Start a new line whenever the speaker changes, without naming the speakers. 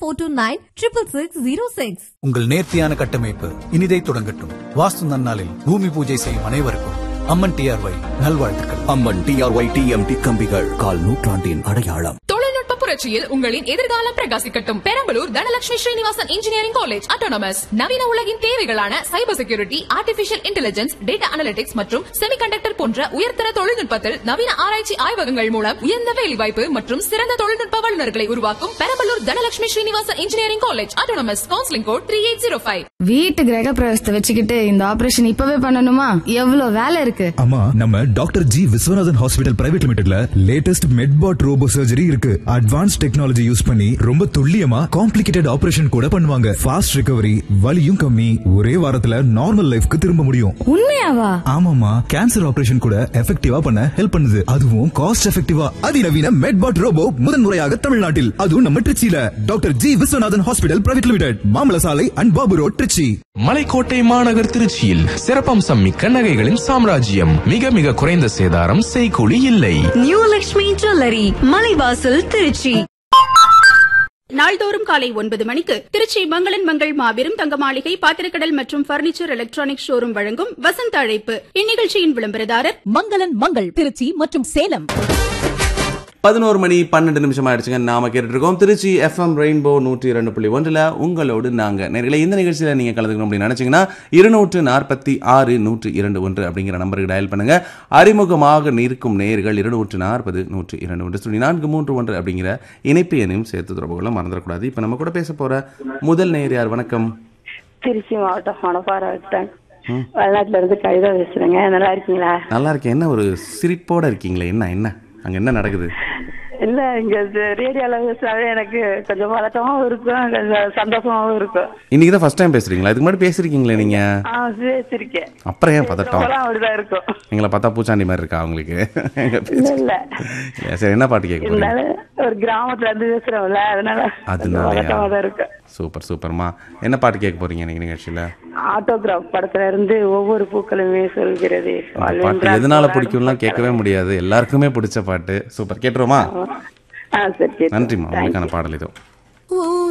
Four two nine triple six zero six
உங்கள் நேர்த்தியான கட்டமைப்பு இனிதை தொடங்கட்டும் வாஸ்து நன்னாளில் பூமி பூஜை செய்யும் அனைவருக்கும் அம்மன் டிஆர்ஒய் நல்வாழ்த்துக்கள்
அம்மன் டிஆர்ஒய் டிஎம்டி கம்பிகள் கால் நூற்றாண்டின் அடையாளம்
தொழில்நுட்ப புரட்சியில் உங்களின் எதிர்காலம் பிரகாசிக்கட்டும் Perambalur Dhanalakshmi Srinivasan engineering college autonomous நவீன உலகின் தேவைகளான cyber security artificial intelligence data analytics மற்றும் செமிகண்டக்டர் போன்ற உயர்தர தொழில்நுட்பத்தில் நவீன ஆராய்ச்சி ஆய்வகங்கள் மூலம் உயர்ந்த வேலைவாய்ப்பு மற்றும் சிறந்த தொழில்நுட்ப வல்லுநர்களை உருவாக்கும் Perambalur Dhanalakshmi Srinivasan engineering college autonomous counselling code three eight zero five
வீட்டு கிரக பிரவேசத்தை வச்சுக்கிட்டு இந்த ஆபரேஷன் இப்பவே பண்ணணுமா எவ்வளவு வேலை இருக்கு
ஆமா நம்ம doctor G Viswanathan hospital private லிமிடெட்ல லேட்டஸ்ட் மெட்பாட் ரோபோ சர்ஜரி இருக்கு அட்வான்ஸ் டெக்னாலஜி யூஸ் பண்ணி ரொம்ப துல்லியமா காம்ப்ளிகேட்டட் ஆபரேஷன் கூட பண்ணுவாங்க ஃபாஸ்ட் ரிகவரி வலியும் கம்மி ஒரே வாரத்துல நார்மல் லைஃப்க்கு திரும்ப முடியும்
உண்மையாவா
ஆமாமா கேன்சர் ஆபரேஷன் கூட எஃபெக்டிவா பண்ண ஹெல்ப் பண்ணுது அதுவும் காஸ்ட் எஃபெக்டிவா அதிநவீன மெட்பாட் ரோபோ முதன்முறையாக தமிழ்நாட்டில் அதுவும் நம்ம திருச்சியில doctor G Viswanathan hospital private limited மாமல சாலை அண்ட் பாபு ரோட் திருச்சி
மலைக்கோட்டை மாநகர் திருச்சியில் சிறப்பம்சம் மிக்க நகைகளின் சாம்ராஜ்யம் மிக மிக குறைந்த சேதாரம் செய்கூலி இல்லை
நியூ லக்ஷ்மி ஜுவல்லரி மலைவாசல் திருச்சி
நாள்தோறும் காலை ஒன்பது மணிக்கு திருச்சி மங்களன் மங்கள் மாபெரும் தங்க மாளிகை பாத்திரக்கடல் மற்றும் பர்னிச்சர் எலக்ட்ரானிக் ஷோரூம் வழங்கும் வசந்த அழைப்பு இந்நிகழ்ச்சியின் விளம்பரதாரர்
மங்களன் மங்கள் திருச்சி மற்றும் சேலம்
பதினோரு மணி பன்னெண்டு நிமிஷம் ஆயிடுச்சுங்க நாம கேட்டுட்டு இருக்கோம் திருச்சி எஃப்எம் ரெயின்போ நூற்றி இரண்டு புள்ளி ஒன்றில் உங்களோடு நாங்கள் நேரில் இந்த நிகழ்ச்சியில் நீங்கள் கலந்துக்கணும் அப்படின்னு நினச்சிங்கன்னா இருநூற்று நாற்பத்தி ஆறு நூற்றி இரண்டு ஒன்று அப்படிங்கிற நம்பருக்கு டயல் பண்ணுங்க அறிமுகமாக நிற்கும் நேர்கள் இருநூற்று நாற்பது நூற்றி இரண்டு ஒன்று சொல்லி நான்கு மூன்று ஒன்று அப்படிங்கிற இணைப்பு எண்ணையும் சேர்த்து தொடர்பு கொள்ள மறந்துடக்கூடாது இப்போ நம்ம கூட பேச போகிற முதல் நேர் யார் வணக்கம்
திருச்சி மாவட்டம் மணப்பாறை வெளிநாட்டுல இருந்து கவிதா பேசுறேங்க நல்லா இருக்கீங்களா
நல்லா இருக்கேன் என்ன ஒரு சிரிப்போட இருக்கீங்களே என்ன என்ன அங்கே என்ன நடக்குது
இல்ல இங்க ரேடியோல பேசுறாவே எனக்கு கொஞ்சம் பதட்டமாவும் இருக்கும் கொஞ்சம் சந்தோஷமாவும் இருக்கும்
இன்னைக்கு தான் ஃபர்ஸ்ட் டைம் பேசுறீங்களா இதுக்கு முன்னாடி பேசுறீங்களே நீங்க
ஆ பேசிருக்கேன்
அப்புறம் ஏன் பதட்டம்
இப்பெல்லாம் அப்படிதான் இருக்கும்
எங்களை பார்த்தா பூச்சாண்டி மாதிரி இருக்கா அவங்களுக்கு எங்க
இல்ல
பேச்சு?
இல்ல
இல்ல, சரி என்ன பாட்டு கேட்க போறீங்க
இருந்தாலும் ஒரு கிராமத்துல இருந்து பேசுறோம்ல அதனால கொஞ்சம்
அதனாலயா
பதட்டமா தான் இருக்கு
சூப்பர் சூப்பர்மா என்ன பாட்டு கேட்க போறீங்க இன்னைக்கு நிகழ்ச்சியில
ஆட்டோகிராஃப் படத்துல இருந்து ஒவ்வொரு பூக்களுமே சொல்கிறது
அந்த பாட்டு எதனால பிடிக்கும்லாம் கேட்கவே முடியாது எல்லாருக்குமே பிடிச்ச பாட்டு சூப்பர் கேட்டுருமா
ஆ சரி சரி
நன்றிம்மா உங்களுக்கான பாடல் இதோ